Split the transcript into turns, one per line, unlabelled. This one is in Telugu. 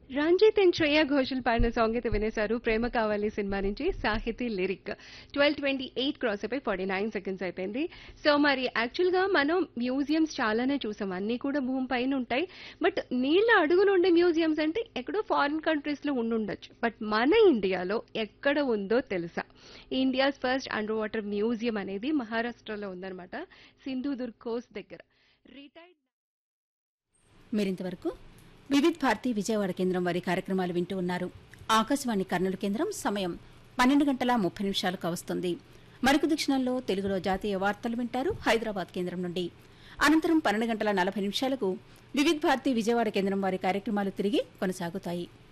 రంజిత్ అండ్ శ్రేయా ఘోషల్ పాడిన సాంగ్ అయితే వినేశారు ప్రేమ కావాలి సినిమా నుంచి Sahithi lyric twelve twenty eight cross అయిపోయి ఫార్టీ నైన్ సెకండ్స్ అయిపోయింది సో మరి యాక్చువల్ గా మనం మ్యూజియంస్ చాలానే చూసాం అన్ని కూడా భూమి పైన ఉంటాయి బట్ నీళ్ళ అడుగున ఉండే మ్యూజియంస్ అంటే ఎక్కడో ఫారిన్ కంట్రీస్ లో ఉండుండొచ్చు బట్ మన ఇండియాలో ఎక్కడ ఉందో తెలుసా India's first underwater museum అనేది మహారాష్ట్రలో ఉందన్నమాట సింధుదుర్గ్ కోస్ట్ దగ్గర రిటైర్డ్
మీరింతవరకు వివిధ్ భారతి విజయవాడ కేంద్రం వారి కార్యక్రమాలు వింటూ ఉన్నారు ఆకాశవాణి కర్నూలు కేంద్రం సమయం పన్నెండు గంటల ముప్పై నిమిషాలకు వస్తుంది మరొక దక్షిణంలో తెలుగులో జాతీయ వార్తలు వింటారు హైదరాబాద్ కేంద్రం నుండి అనంతరం పన్నెండు గంటల నలభై నిమిషాలకు వివిధ్ భారతి విజయవాడ కేంద్రం వారి కార్యక్రమాలు తిరిగి కొనసాగుతాయి